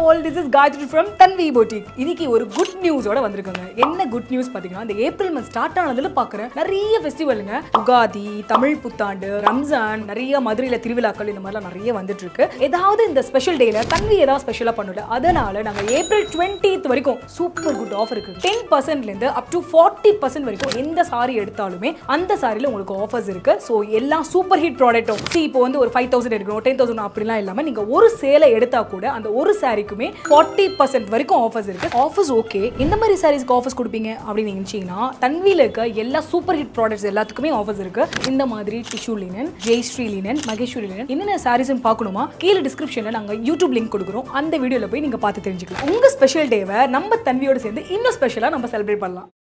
all this is Gayathri from Tanvi boutique இன்னைக்கு ஒரு good நியூஸோட வந்திருக்காங்க என்ன குட் நியூஸ் பாத்தீங்கன்னா இந்த ஏப்ரல் மந்த் ஸ்டார்ட் ஆனதுல பாக்குறேன் நிறைய ஃபெஸ்டிவலுங்க உகாதி தமிழ் புத்தாண்டு ரம்ஜான் நிறைய மதுரையில திருவிழாக்கள் இந்த மாதிரிலாம் நிறைய வந்துட்டு இருக்கு ஏதாவது இந்த ஸ்பெஷல் டேல தன்வி ஏதாவது ஸ்பெஷலா பண்ணல அதனால நாங்க ஏப்ரல் டுவெண்ட்டித் வரைக்கும் சூப்பர் குட் ஆஃபர் இருக்கு டென் பர்சன்ட்ல இருந்து அப் டு ஃபார்ட்டி பர்சன்ட் வரைக்கும் எந்த சாரி எடுத்தாலுமே அந்த சாரில உங்களுக்கு ஆஃபர்ஸ் இருக்கு ஸோ எல்லாம் சூப்பர் ஹிட் ப்ராடக்ட்டும் சி இப்போ வந்து ஒரு ஃபைவ் தௌசண்ட் எடுக்கணும் டென் தௌசண்ட் அப்படிலாம் இல்லாம நீங்க ஒரு சேலை எடுத்தா கூட அந்த ஒரு சாரிக்குமே ஃபார்ட்டி பர்சன்ட் வரைக்கும் ஆஃபர்ஸ் இருக்கு ஆஃபர்ஸ் ஓகே எந்த மாதிரி சாரீஸ்க்கு ஆஃபர்ஸ் கொடுப்பீங்க அப்படின்னு நினைச்சீங்கன்னா தன்வியில் இருக்க எல்லா சூப்பர் ஹிட் ப்ராடக்ட்ஸ் எல்லாத்துக்குமே ஆஃபர்ஸ் இருக்கு இந்த மாதிரி tissue linen Jayashree linen Maheshwari linen என்னென்ன சாரீஸ்னு பார்க்கணுமா கீழே டிஸ்கிரிப்ஷன்ல நாங்க யூடியூப் லிங்க் கொடுக்குறோம் அந்த வீடியோல போய் நீங்க பார்த்து தெரிஞ்சுக்கலாம் உங்க ஸ்பெஷல் டேவை நம்ம தன்வியோட சேர்ந்து இன்னும் ஸ்பெஷலா நம்ம செலிப்ரேட் பண்ணலாம்